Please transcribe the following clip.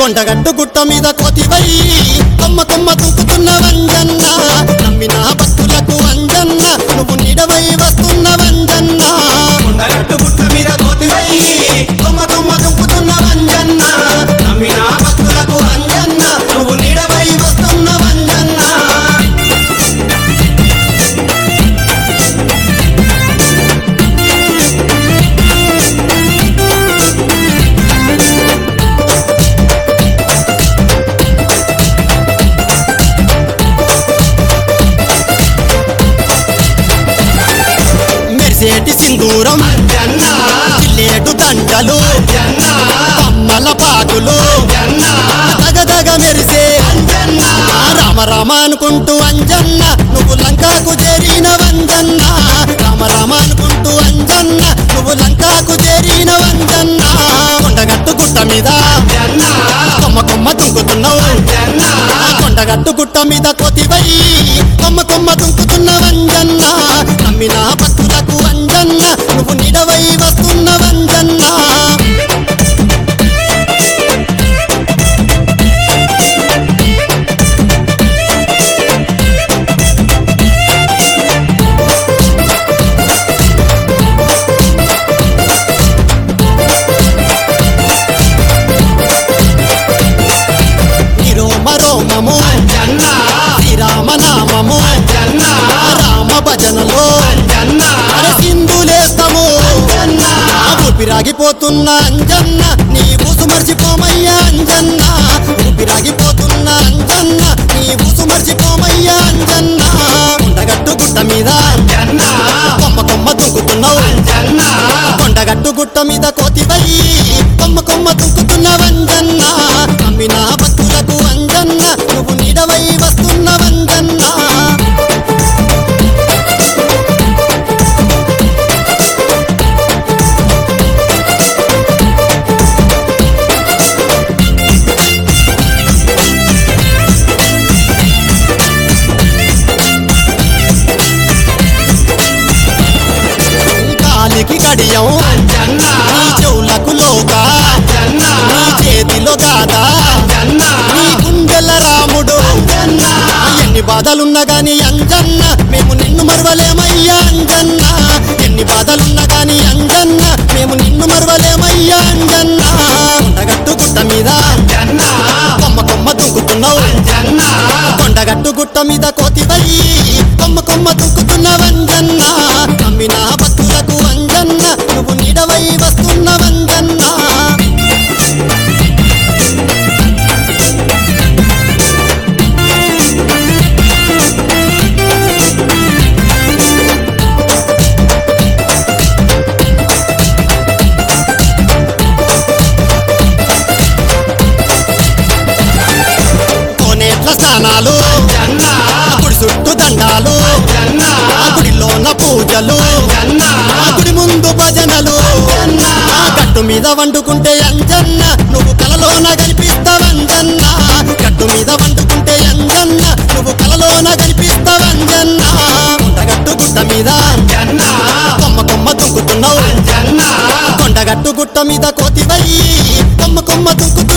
కొండగట్టు గుట్ట మీద కోతివై కొమ్మ కొమ్మ తూకుతున్న వంజన్న నమ్మిన భక్తులకు వంజన్న నువ్వు నీడవై వస్తున్న వంజన్న కొండగట్టు గుట్ట మీద కోతివై కొమ్మ కొమ్మ దుంకుతున్న వంజన్న నమ్మిన భక్తులకు అంజన్న నువ్వు నీడవై వస్తున్న వంజన్న మెరిసేటి సింధూరం జన్న చిల్లేటు దండలు జన్న కమ్మల పాకులు జన్న దగదగ మెరిసే జన్న రామ రామ అనుకుంటూ అంజన్న నువ్వు లంకాకు చేరిన వంజన్న రామ రామ అనుకుంటూ అంజన్న నువ్వు లంకాకు చేరిన వంజన్న కొండగట్టు గుట్ట మీద జన్న కొమ్మ కొమ్మ తుంకుతున్నావు జన్న కొండగట్టు గుట్ట మీద కోతివై కొమ్మ కొమ్మ తుంకుతున్న వంజన్న నమ్మిన భక్తులకు వంజన్న నువ్వు నిడవై వస్తున్న వంజన్న నిరోమ రోమము జన్న శ్రీరామ నామము జన్న రామ భజనలో జన్న సింధులేస్తాము జన్న ఊపిరాగిపోతున్న అంజన్న నీ ఊసు మర్చిపోమయ్యా అంజన్న ఊపిరాగిపోతున్న అంజన్న నీ ఊసు మర్చిపోమయ్యా అంజన్న కొండగట్టు గుట్ట మీద జన్న కొమ్మ కొమ్మ దుంకుతున్నావు జన్న కొండగట్టు గుట్ట మీద కోతివై కొమ్మ కొమ్మ దుంకుతున్న వంజన్న నమ్మిన భక్తులకు వంజన్న నువ్వు నీడవై వస్తున్న వంజన్న కాలికి గడియం జన్న నీ చెవులకు లోక జన్న నీ చేతిలో గాథ జన్న నీ గుండెల రాముడు జన్న ఎన్ని బాధలున్నా గాని అంజన్న మేము నిన్ను మరవలేమయ్యా అంజన్న ఎన్ని బాధలున్నా గాని అంజన్న మేము నిన్ను మరవలేమయ్యా అంజన్న కొండగట్టు గుట్ట మీద జన్న కొమ్మ కొమ్మ దుంకుతున్నావు జన్న కొండగట్టు గుట్ట మీద కోతివై కొమ్మ కొమ్మ దుంకుతున్న వంజన్న నమ్మిన భక్తులకు వంజన్న నువ్వు నీడవై వస్తున్న వంజన్న కోనేట్ల స్నానాలు జన్న గుడి చుట్టూ దండాలు జన్న గుడిలోన పూజలు జన్న గుడి ముందు భజనలు ఆ గట్టు మీద వండుకుంటే అంజన్న నువ్వు కలలోన కనిపిస్తావంజన్న గట్టు మీద వండుకుంటే అంజన్న నువ్వు కలలోన కనిపిస్తావంజన్న కొండగట్టు గుట్ట మీద జన్న కొమ్మ కొమ్మ దుంకుతున్నావు జన్న కొండగట్టు గుట్ట మీద కోతివై కొమ్మ కొమ్మ దుంకుతున్నావు